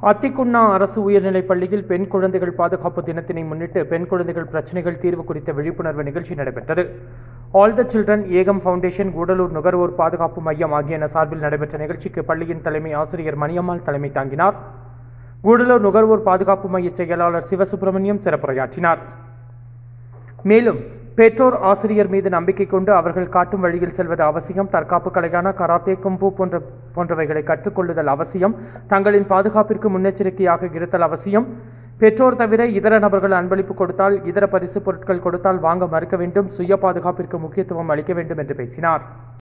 அத்திக்குண்ணா அரசு உயர்நிலைப் பள்ளியில் பெண் குழந்தைகள் பாதுகாப்பு தினத்தினை முன்னிட்டு பெண் குழந்தைகள் பிரச்சினைகள் தீர்வு குறித்த விழிப்புணர்வு நிகழ்ச்சி நடைபெற்றது all the children Ekam foundation Gudalur நுகர்வோர் பாதுகாப்பு மையம் ஆகியன சார்பில் நடைபெற்ற நிகழ்ச்சிக்கு பள்ளியின் தலைமை ஆசிரியர் மணியம்மாள் தலைமை தாங்கினார் கூடலூர் நுகர்வோர் பாதுகாப்பு மைய செயலாளர் சிவசுப்பிரமணியம் சிறப்புரையாற்றினார் மேலும் பெற்றோர் ஆசிரியர் மீது நம்பிக்கை கொண்டு அவர்கள் காட்டும் வழியில் செல்வது அவசியம் தற்காப்பு கலையான கராத்தே கும்பு போன்ற போன்றவைகளை கற்றுக்கொள்ளுதல் அவசியம் தங்களின் பாதுகாப்பிற்கு முன்னெச்சரிக்கையாக இருத்தல் அவசியம் பெற்றோர் தவிர இதர நபர்கள் அன்பளிப்பு கொடுத்தால் இதர பரிசு பொருட்கள் கொடுத்தால் வாங்க மறுக்க வேண்டும் சுய பாதுகாப்பிற்கு முக்கியத்துவம் அளிக்க வேண்டும் என்று பேசினார்